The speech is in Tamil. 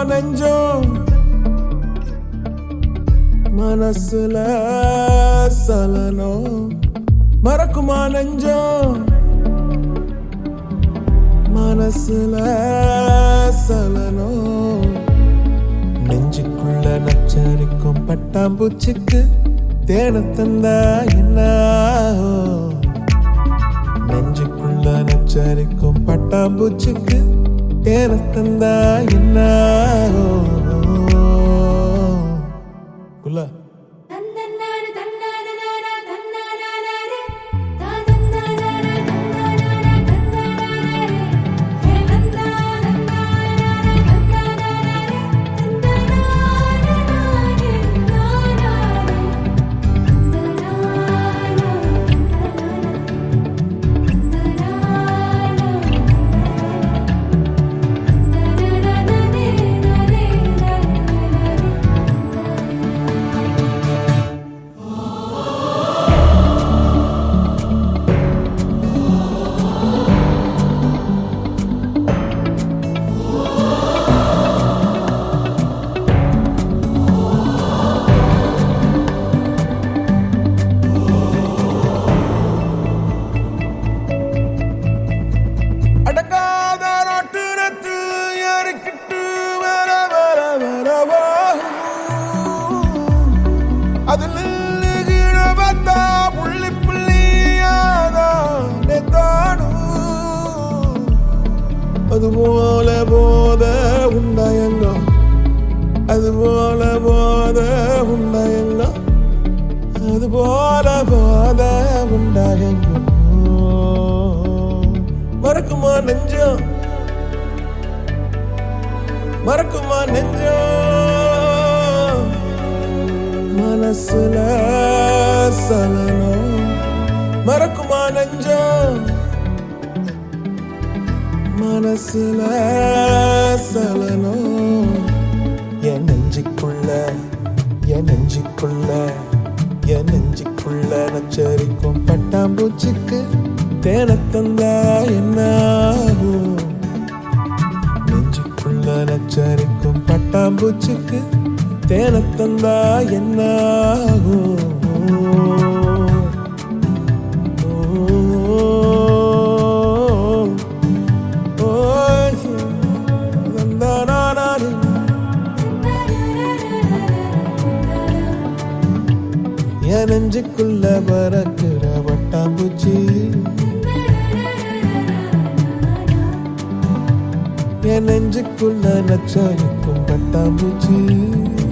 நெஞ்சம் மனசுல சலனம் மறக்குமா நெஞ்சம் மனசுல சலனம் நெஞ்சுக்குள்ள நச்சரிக்கும் பட்டாம்பூச்சிக்கு தேன தந்தா என்ன நெஞ்சுக்குள்ள நச்சரிக்கும் பட்டாம்பூச்சிக்கு தேன தந்தா என்ன குல்லா தந்தன்னாரு தன்னாரனாரா தன்னாரனாரே தாதன்னாரனாரா தன்னாரனாரா தன்னாரனாரே ஹே தன்னாரனாரா தன்னாரனாரே தன்னாரனாரே நானாரே அடங்காத நாட்டுரத்து யாருக்கிட்டு வர வர வரவா அதில் கீழ பார்த்தா புள்ளி புள்ளியாதானே தானும் அதுபோல போத உண்டாயங்கோ அதுபோல போத உண்டாயங்கோ அதுபோல போத உண்டாயங்கோ மறக்குமா நெஞ்சம் மறக்குமா நெஞ்சம் மனசுல சலனம் மறக்குமா நெஞ்சம் மனசுல சலனம் என் நெஞ்சுக்குள்ள என் நெஞ்சுக்குள்ள என் நெஞ்சுக்குள்ள நச்சரிக்கும் பட்டாம்பூச்சிக்கு தேன தந்தா என்ன ஆகும்? நெஞ்சுக்குள்ள நச்சரிக்கும் பட்டாம்பூச்சிக்கு தேன தந்தா என்ன ஆகும்? ஓ, ஓ, தந்தானானானு. என் நெஞ்சுக்குள்ள பறக்கிற வட்டாம்பூச்சி என் நெஞ்சுக்குள்ள நச்சரிக்கும் பட்டாம்பூச்சி